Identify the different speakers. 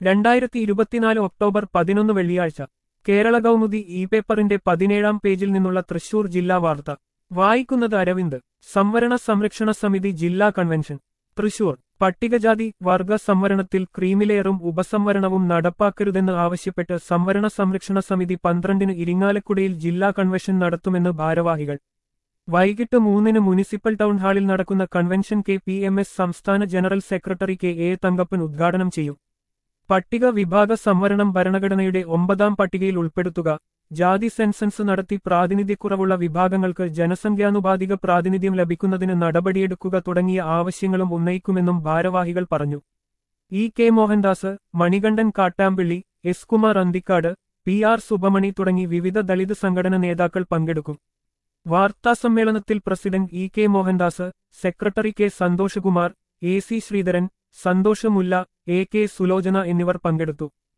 Speaker 1: രണ്ടായിരത്തി ഇരുപത്തിനാല് ഒക്ടോബർ പതിനൊന്ന് വെള്ളിയാഴ്ച കേരള കൗമുദി ഇ പേപ്പറിന്റെ പതിനേഴാം പേജിൽ നിന്നുള്ള തൃശൂർ ജില്ലാ വാർത്ത വായിക്കുന്നത് അരവിന്ദ് സംവരണ സംരക്ഷണ സമിതി ജില്ലാ കൺവെൻഷൻ തൃശൂർ പട്ടികജാതി വർഗ സംവരണത്തിൽ ക്രീമിലെയറും ഉപസംവരണവും നടപ്പാക്കരുതെന്ന് ആവശ്യപ്പെട്ട് സംവരണ സംരക്ഷണ സമിതി പന്ത്രണ്ടിന് ഇരിങ്ങാലക്കുടയിൽ ജില്ലാ കൺവെൻഷൻ നടത്തുമെന്ന് ഭാരവാഹികൾ വൈകിട്ട് മൂന്നിന് മുനിസിപ്പൽ ടൗൺ ഹാളിൽ നടക്കുന്ന convention K P M S സംസ്ഥാന general secretary K A Thankappan ഉദ്ഘാടനം ചെയ്യും പട്ടിക വിഭാഗ സംവരണം ഭരണഘടനയുടെ ഒമ്പതാം പട്ടികയിൽ ഉൾപ്പെടുത്തുക ജാതി സെൻസൻസ് നടത്തി പ്രാതിനിധ്യക്കുറവുള്ള വിഭാഗങ്ങൾക്ക് ജനസംഖ്യാനുപാതിക പ്രാതിനിധ്യം ലഭിക്കുന്നതിന് നടപടിയെടുക്കുക തുടങ്ങിയ ആവശ്യങ്ങളും ഉന്നയിക്കുമെന്നും ഭാരവാഹികൾ പറഞ്ഞു E K Mohandas Manikandan Kattampilly S Kumar Anthikkad P R Subramani തുടങ്ങി വിവിധ ദളിത് സംഘടന നേതാക്കൾ പങ്കെടുക്കും വാർത്താസമ്മേളനത്തിൽ president E K Mohandas secretary K Santhoshkumar A C Sreedharan Santhoshmulla A K Sulochana എന്നിവർ പങ്കെടുത്തു